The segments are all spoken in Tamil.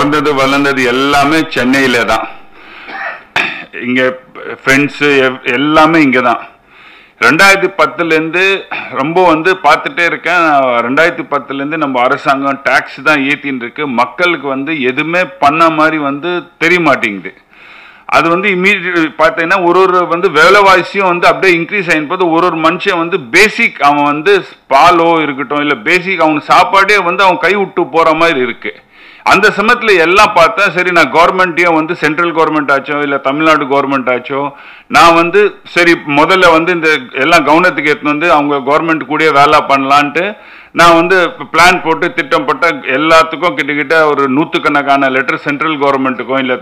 பிறந்தது வளர்ந்தது எல்லாமே சென்னையில தான் இங்க ஃப்ரெண்ட்ஸு எல்லாமே இங்கே தான் ரெண்டாயிரத்தி பத்துலேருந்து ரொம்ப வந்து பார்த்துட்டே இருக்கேன் ரெண்டாயிரத்தி பத்துலேருந்து நம்ம அரசாங்கம் டேக்ஸ் தான் ஏற்றின்னு இருக்கு மக்களுக்கு வந்து எதுவுமே பண்ண மாதிரி வந்து தெரிய மாட்டேங்குது அது வந்து இம்மீடியட் பார்த்தீங்கன்னா ஒரு ஒரு வந்து விலைவாசியும் வந்து அப்படியே இன்க்ரீஸ் ஆகின போது ஒரு ஒரு மனுஷன் வந்து பேசிக் அவன் வந்து பாலோ இருக்கட்டும் இல்லை பேசிக் அவன் சாப்பாடே வந்து அவன் கை விட்டு போகிற மாதிரி இருக்கு அந்த சமயத்தில் எல்லாம் பார்த்தா சரி நான் கவர்மெண்ட்டையும் வந்து சென்ட்ரல் கவர்மெண்ட் ஆச்சோ இல்லை தமிழ்நாடு கவர்மெண்ட் ஆச்சோ நான் வந்து சரி முதல்ல வந்து இந்த எல்லாம் கவனத்துக்கு எடுத்துன்னு வந்து அவங்க கவர்மெண்ட் கூட வேலை பண்ணலான்ட்டு நான் வந்து பிளான் போட்டு திட்டம் போட்ட எல்லாத்துக்கும் கிட்டத்தட்ட ஒரு நூற்றுக்கணக்கான லெட்டர் சென்ட்ரல் கவர்மெண்ட்டுக்கும் இல்லை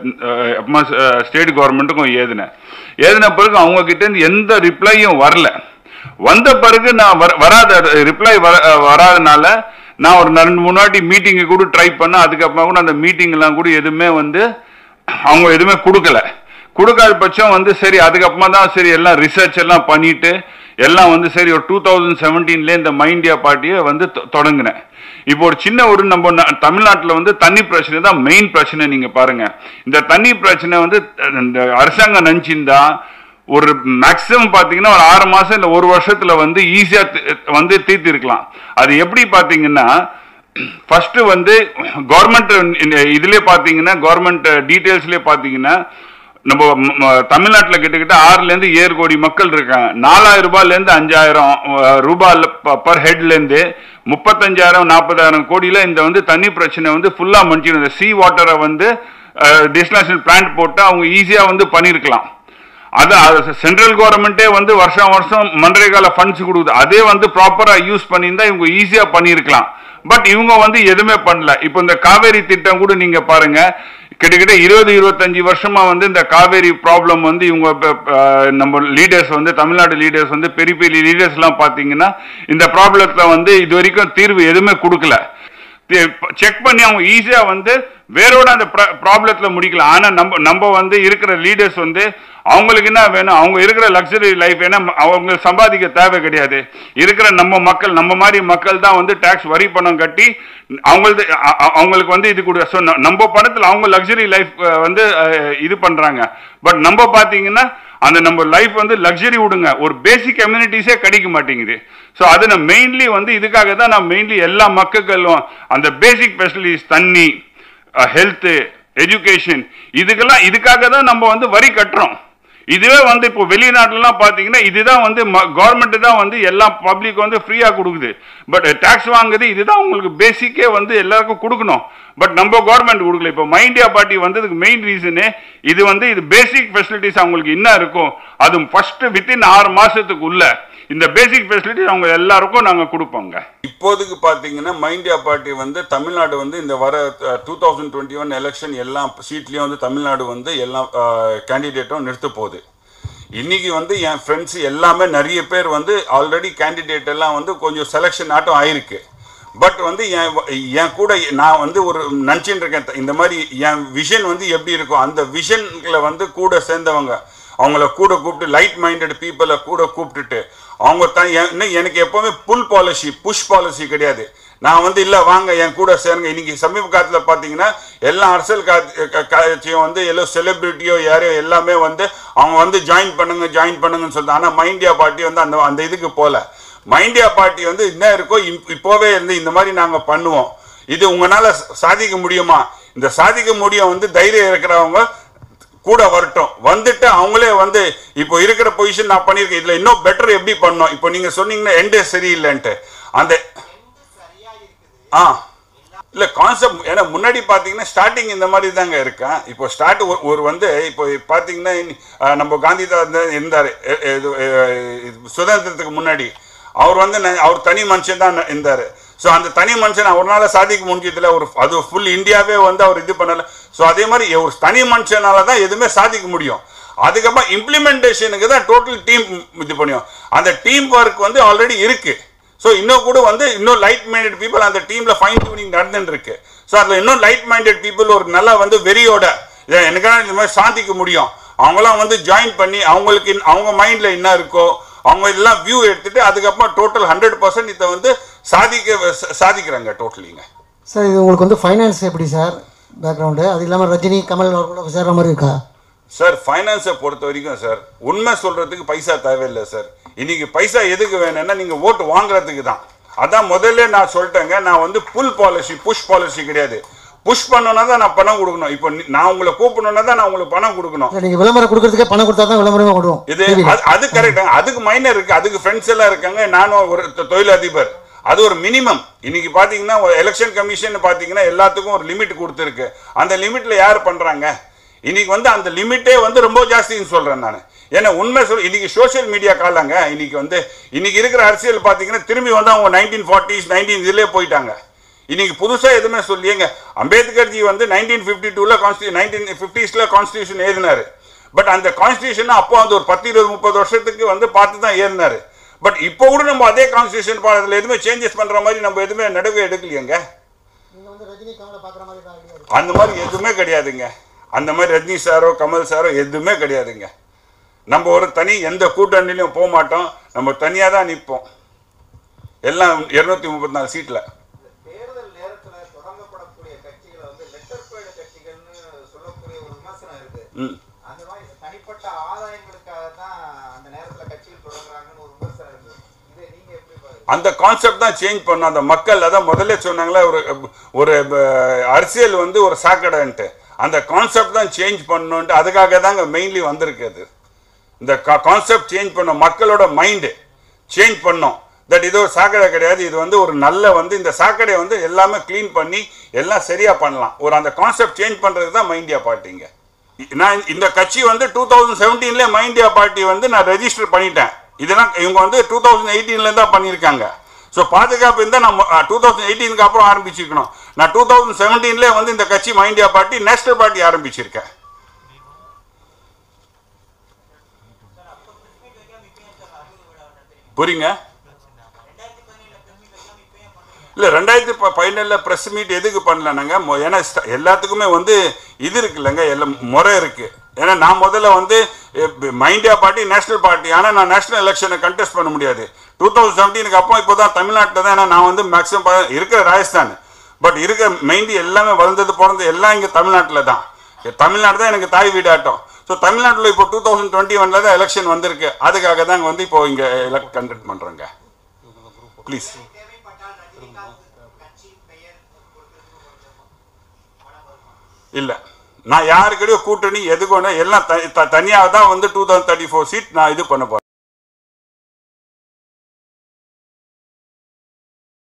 ஸ்டேட் கவர்மெண்ட்டுக்கும் ஏதினேன் ஏதின பிறகு அவங்க கிட்ட இருந்து எந்த ரிப்ளையும் வரல வந்த பிறகு நான் வர- வராத ரிப்ளை வர வராதனால நான் ஒரு ரெண்டு மூணு வாட்டி மீட்டிங்கு கூட ட்ரை பண்ணேன் அதுக்கப்புறமா கூட அந்த மீட்டிங் எல்லாம் கூட எதுவுமே வந்து அவங்க எதுவுமே கொடுக்கல கொடுக்காத பட்சம் வந்து சரி அதுக்கப்புறமா தான் சரி எல்லாம் ரிசர்ச் எல்லாம் பண்ணிட்டு எல்லாம் வந்து சரி ஒரு டூ தௌசண்ட் செவன்டீன்லேயே இந்த மை இந்தியா பார்ட்டியை வந்து தொ- தொடங்கினேன் இப்போ ஒரு சின்ன ஒரு நம்ம ந- தமிழ்நாட்டுல வந்து தண்ணி பிரச்சனை தான் மெயின் பிரச்சனை நீங்க பாருங்க இந்த தண்ணி பிரச்சனை வந்து அஹ், இந்த அரசாங்கம் நினைச்சிருந்தா ஒரு மேக்ஸிமம் பார்த்தீங்கன்னா ஒரு ஆறு மாசம் இல்லை ஒரு வருஷத்துல வந்து ஈஸியா வந்து தீர்த்து இருக்கலாம் அது எப்படி பார்த்தீங்கன்னா ஃபர்ஸ்ட் வந்து கவர்மெண்ட் இதுலயே பார்த்தீங்கன்னா கவர்மெண்ட் டீட்டெயில்ஸ்லயே பார்த்தீங்கன்னா நம்ம ம- ம- தமிழ்நாட்டுல கிட்டத்தட்ட ஆறுல இருந்து ஏழு கோடி மக்கள் இருக்காங்க நாலாயிரம் ரூபாயில இருந்து அஞ்சாயிரம் அஹ், ரூபாயில பர் ஹெட்ல இருந்து முப்பத்தஞ்சாயிரம் நாற்பதாயிரம் கோடியில இந்த வந்து தண்ணி பிரச்சனை வந்து ஃபுல்லா முடிச்சிடும் இந்த சி வாட்டரை வந்து டெஸ்டினேஷன் பிளான்ட் போட்டு அவங்க ஈஸியா வந்து பண்ணியிருக்கலாம் அது சென்ட்ரல் கவர்மெண்ட்டே வந்து வருஷம் வருஷம் மன்ரேகால ஃபண்ட்ஸ் கொடுக்குது அதே வந்து ப்ராப்பரா யூஸ் பண்ணியிருந்தா இவங்க ஈஸியா பண்ணியிருக்கலாம் பட் இவங்க வந்து எதுவுமே பண்ணல இப்போ இந்த காவேரி திட்டம் கூட நீங்க பாருங்க கிட்டத்தட்ட இருபது இருபத்தஞ்சு வருஷமா வந்து இந்த காவேரி ப்ராப்ளம் வந்து இவங்க ப- ப- நம்ம லீடர்ஸ் வந்து தமிழ்நாடு லீடர்ஸ் வந்து பெரிய பெரிய லீடர்ஸ் எல்லாம் பாத்தீங்கன்னா இந்த ப்ராப்ளத்துல வந்து இது வரைக்கும் தீர்வு எதுவுமே கொடுக்கல செக் பண்ணி அவங்க ஈஸியா வந்து வேரோட அந்த ப்ராப்ளத்துல முடிக்கலாம் ஆனா நம்ம நம்ம வந்து இருக்கிற லீடர்ஸ் வந்து அவங்களுக்கு என்ன வேணும் அவங்க இருக்கிற லக்ஸரி லைஃப் ஏன்னா அவங்க சம்பாதிக்க தேவை கிடையாது இருக்கிற நம்ம மக்கள் நம்ம மாதிரி மக்கள் தான் வந்து டாக்ஸ் வரி பணம் கட்டி அவங்களது அ- அ- அவங்களுக்கு வந்து இது கூட ஸோ நம்ம பணத்தில் அவங்க லக்ஸரி லைஃப் வந்து அஹ், இது பண்றாங்க பட் நம்ம பார்த்தீங்கன்னா அந்த நம்ம லைஃப் வந்து லக்ஸரி விடுங்க ஒரு பேசிக் கம்யூனிட்டிஸே கிடைக்க மாட்டேங்குது ஸோ அது நான் மெயின்லி வந்து இதுக்காக தான் நான் மெயின்லி எல்லா மக்களும் அந்த பேசிக் ஃபெசிலிட்டிஸ் தண்ணி ஹெல்த்து எஜுகேஷன் இதுக்கெல்லாம் இதுக்காக தான் நம்ம வந்து வரி கட்டுறோம் இதுவே வந்து இப்போ வெளிநாட்டுலலாம் பார்த்தீங்கன்னா இதுதான் வந்து கவர்மெண்ட் தான் வந்து எல்லா பப்ளிக் வந்து ஃப்ரீயாக கொடுக்குது பட் டேக்ஸ் வாங்குது இதுதான் உங்களுக்கு பேசிக்கே வந்து எல்லாருக்கும் கொடுக்கணும் பட் நம்ம கவர்மெண்ட் கொடுக்கல இப்போ மை இந்தியா பார்ட்டி வந்ததுக்கு மெயின் ரீசனே இது வந்து இது பேசிக் ஃபெசிலிட்டிஸ் அவங்களுக்கு என்ன இருக்கும் அது ஃபர்ஸ்ட் வித்தின் ஆறு மாசத்துக்கு உள்ள இந்த பேசிக் ஃபெசிலிட்டிஸ் அவங்க எல்லாருக்கும் நாங்கள் கொடுப்போங்க இப்போதைக்கு பார்த்தீங்கன்னா மை இந்தியா பார்ட்டி வந்து தமிழ்நாடு வந்து இந்த வர two thousand twenty one election எல்லா சீட்லேயும் வந்து தமிழ்நாடு வந்து எல்லா கேண்டிடேட்டும் நிறுத்த போகுது இன்னைக்கு வந்து என் ஃப்ரெண்ட்ஸ் எல்லாமே நிறைய பேர் வந்து ஆல்ரெடி கேண்டிடேட் எல்லாம் வந்து கொஞ்சம் செலெக்ஷன் ஆட்டம் ஆயிருக்கு பட் வந்து என் வ- என் கூட நான் வந்து ஒரு நினச்சிட்டு இருக்கேன் இந்த மாதிரி என் விஷன் வந்து எப்படி இருக்கும் அந்த விஷன்ல வந்து கூட சேர்ந்தவங்க அவங்கள கூட கூப்பிட்டு லைட் மைண்டட் பீப்புளை கூட கூப்பிட்டுட்டு அவங்க தான் என்- இன்னும் எனக்கு எப்பவுமே புல் பாலிசி புஷ் பாலிசி கிடையாது நான் வந்து இல்லை வாங்க என் கூட சேருங்க இன்னைக்கு சமீப காலத்தில் பார்த்தீங்கன்னா எல்லா அரசியல் கா- க- கட்சியும் வந்து எல்லோ செலிபிரிட்டியோ யாரையோ எல்லாமே வந்து அவங்க வந்து ஜாயின் பண்ணுங்க ஜாயின் பண்ணுங்கன்னு சொல்லிட்டு ஆனால் மை இந்தியா பார்ட்டி வந்து அந்த அந்த இதுக்கு போகல மை இந்தியா பார்ட்டி வந்து என்ன இருக்கோ இப்- இப்போவே இருந்து இந்த மாதிரி நாங்கள் பண்ணுவோம் இது உங்களால் சாதிக்க முடியுமா இந்த சாதிக்க முடியும் வந்து தைரியம் இருக்கிறவங்க கூட வரட்டும் வந்துட்டு அவங்களே வந்து இப்போ இருக்கிற பொசிஷன் நான் பண்ணியிருக்கேன் இதில் இன்னும் பெட்டர் எப்படி பண்ணோம் இப்போ நீங்கள் சொன்னீங்கன்னா எண்டே சரியில்லைன்ட்டு அந்த ஆ இல்லை கான்செப்ட் ஏன்னா முன்னாடி பார்த்தீங்கன்னா ஸ்டார்டிங் இந்த மாதிரி தாங்க இருக்கேன் இப்போ ஸ்டார்ட் ஒரு வந்து இப்போ பார்த்தீங்கன்னா இனி- அஹ் நம்ம காந்தி தான் இருந்தார் சுதந்திரத்துக்கு முன்னாடி அவர் வந்து ந- அவர் தனி மனுஷன் தான் இருந்தார் ஸோ அந்த தனி மனுஷன் அவரால் சாதிக்க முடிஞ்சதில்ல ஒரு அது ஃபுல் இந்தியாவே வந்து அவர் இது பண்ணல ஸோ அதே மாதிரி ஒரு தனி மனுஷனால தான் எதுவுமே சாதிக்க முடியும் அதுக்கப்புறம் இம்ப்ளிமெண்டேஷனுக்கு தான் டோட்டல் டீம் இது பண்ணியும் அந்த டீம் ஒர்க் வந்து ஆல்ரெடி இருக்கு ஸோ இன்னும் கூட வந்து இன்னும் லைட் மைண்டட் பீப்புள் அந்த டீம்ல ஃபைன் டியூனிங் நடந்துட்டு இருக்கு ஸோ அதில் இன்னும் லைட் மைண்டட் பீப்புள் ஒரு நல்லா வந்து வெறியோட இதை எனக்கான இந்த மாதிரி சாதிக்க முடியும் அவங்களாம் வந்து ஜாயின் பண்ணி அவங்களுக்கு இன்- அவங்க மைண்ட்ல என்ன இருக்கோ அவங்க இதெல்லாம் வியூ எடுத்துட்டு அதுக்கப்புறம் டோட்டல் ஹண்ட்ரட் பர்சன்ட் இதை வந்து சாதிக்க ச- சாதிக்கிறாங்க டோட்டலிங்க சார் இது உங்களுக்கு வந்து ஃபைனான்ஸ் எப்படி சார் பேக்ரவுண்டு அது இல்லாமல் ரஜினி கமல் அவர்களோட சேர்ற மாதிரி இருக்கா சார் ஃபைனான்ஸை பொறுத்த வரைக்கும் சார் உண்மை சொல்றதுக்கு பைசா தேவையில்லை சார் இன்னைக்கு பைசா எதுக்கு வேணும்னா நீங்க ஓட்டு வாங்குறதுக்கு தான் அதான் முதல்ல நான் சொல்லிட்டேங்க நான் வந்து புல் பாலிசி புஷ் பாலிசி கிடையாது புஷ் பண்ணோன்னா தான் நான் பணம் கொடுக்கணும் இப்போ நீ- நான் உங்களை கூப்பிடணுன்னா தான் நான் உங்களுக்கு பணம் கொடுக்கணும் இல்லை நீங்கள் விளம்பரம் கொடுக்கறதுக்கே பணம் கொடுத்தா தான் விளம்பரமே கொடுவோம் இது அது- அது கரெக்ட் அதுக்கு மைனர் இருக்கு அதுக்கு ஃப்ரெண்ட்ஸ் எல்லாம் இருக்காங்க நானும் ஒரு தொ- தொழிலதிபர் அது ஒரு மினிமம் இன்னைக்கு பாத்தீங்கன்னா எலெக்ஷன் கமிஷன் பாத்தீங்கன்னா எல்லாத்துக்கும் ஒரு லிமிட் கொடுத்துருக்கு அந்த லிமிட்ல யார் பண்றாங்க இன்னைக்கு வந்து அந்த லிமிட்டே வந்து ரொம்ப ஜாஸ்தின்னு சொல்றேன் நான் ஏன்னா உண்மை சொல் இன்னைக்கு சோஷியல் மீடியா காலாங்க இன்னைக்கு வந்து இன்னைக்கு இருக்கிற அரசியல் பாத்தீங்கன்னா திரும்பி வந்து அவங்க நைன்டீன் ஃபார்ட்டிஸ் நைன்டீன் இதுலேயே போயிட்டாங்க இன்னைக்கு புதுசா எதுவுமே சொல்லியேங்க அம்பேத்கர்ஜி வந்து நைன்டீன் ஃபிஃப்டி டூல கான்ஸ்டி நைன்டீன் ஃபிஃப்டிஸ்ல கான்ஸ்டியூஷன் எழுதினாரு பட் அந்த கான்ஸ்டியூஷன் அப்போ அந்த ஒரு பத்து இருபது முப்பது வருஷத்துக்கு வந்து பார்த்து தான் ஏறினாரு பட் இப்போ கூட நம்ம அதே கான்ஸ்டியூஷன் அதில் எதுவுமே சேஞ்சஸ் பண்ற மாதிரி நம்ம எதுவுமே நடவே எடுக்கலையேங்க நீங்கள் வந்து ரஜினி கமலை பார்க்குற மாதிரி தான் idea இருக்கு. அந்த மாதிரி எதுவுமே கிடையாதுங்க அந்த மாதிரி ரஜினி சாரோ கமல் சாரோ எதுவுமே கிடையாதுங்க நம்ம ஒரு தனி எந்த கூட்டணிலையும் போக மாட்டோம் நம்ம தனியாக தான் நிற்போம் எல்லாம் இருநூத்தி முப்பத்தி நாலு சீட்டில் தேர்தல் நேரத்துல தொடங்கப்படக்கூடிய கட்சிகளை வந்து லெட்டர் பேடு கட்சிகள்னு சொல்லக்கூடிய ஒரு விமர்சனம் இருக்கு ம் அந்த மாதிரி தனிப்பட்ட ஆதாயங்களுக்காக தான் அந்த நேரத்துல கட்சிகள் தொடங்குறாங்கன்னு ஒரு விமர்சனம் இருக்கு இதை நீங்க எப்படி பாருங்க அந்த கான்செப்ட் தான் சேஞ்ச் பண்ணும் அந்த மக்கள் அதான் முதல்ல சொன்னாங்களே ஒரு ஒரு அஹ், அரசியல் வந்து ஒரு சாக்கடைன்ட்டு அந்த கான்செப்ட் தான் சேஞ்ச் பண்ணணுன்ட்டு அதுக்காக தாங்க மெயின்லி வந்திருக்கு அது இந்த கான்செப்ட் சேஞ்ச் பண்ணும் மக்களோட மைண்டு சேஞ்ச் பண்ணும் தட் இது ஒரு சாக்கடை கிடையாது இது வந்து ஒரு நல்ல வந்து இந்த சாக்கடையை வந்து எல்லாமே க்ளீன் பண்ணி எல்லாம் சரியா பண்ணலாம் ஒரு அந்த கான்செப்ட் சேஞ்ச் பண்றது தான் மைண்டியா பார்ட்டிங்க நான் இந்த கட்சி வந்து டூ தௌசண்ட் செவன்டீன்ல மைண்டியா பார்ட்டி வந்து நான் ரெஜிஸ்டர் பண்ணிட்டேன் இதெல்லாம் இவங்க வந்து டூ தௌசண்ட் எயிட்டீன்ல தான் பண்ணியிருக்காங்க ஸோ பாதுகாப்பு இருந்தால் நம்ம டூ தௌசண்ட் எயிட்டீனுக்கு அப்புறம் ஆரம்பிச்சிருக்கணும் நான் டூ தௌசண்ட் செவன்டீன்லேயே வந்து இந்த கட்சி மைண்டியா பார்ட்டி நேஷனல் பார்ட்டி ஆரம்பிச்சிருக்கேன் புரியுங்க இல்லை ரெண்டாயிரத்தி ப பதினேழில் ப்ரெஸ் மீட் எதுக்கு பண்ணலனாங்க மொ- ஏன்னா ஸ்ட- எல்லாத்துக்குமே வந்து இது இருக்குல்லங்க எல்லாம் முறை இருக்கு ஏன்னா நான் முதல்ல வந்து மைண்டியா பார்ட்டி நேஷனல் பார்ட்டி ஆனால் நான் நேஷனல் எலெக்ஷனை கண்டெஸ்ட் பண்ண முடியாது டூ தௌசண்ட் செவன்டீனுக்கு அப்போ இப்போ தான் தமிழ்நாட்டில் தான் ஏன்னா நான் வந்து மேக்ஸிமம் இருக்கிற ராஜஸ்தான் பட் இருக்கிற மைண்டி எல்லாமே வளர்ந்தது பிறந்தது எல்லாம் இங்கே தமிழ்நாட்டில் தான் தமிழ்நாடு தான் எனக்கு தாய் வீடாட்டம் ஸோ தமிழ்நாட்டில் இப்போ டூ தௌசண்ட் டுவெண்ட்டி ஒனில் தான் எலெக்ஷன் வந்திருக்கு அதுக்காக தான் வந்து இப்போ இங்கே எலக்ட் கண்டக்ட் பண்ணுறோங்க ப்ளீஸ் தேவைப்பட்டால் ரஜினிகாந்த் கட்சி பெயர் கொடுக்கிறது இல்லை நான் யாருக்கிடையோ கூட்டணி எதுக்கு வேணா எல்லாம் த- த- தனியாக தான் வந்து two thousand thirty four seat நான் இது பண்ண போறேன்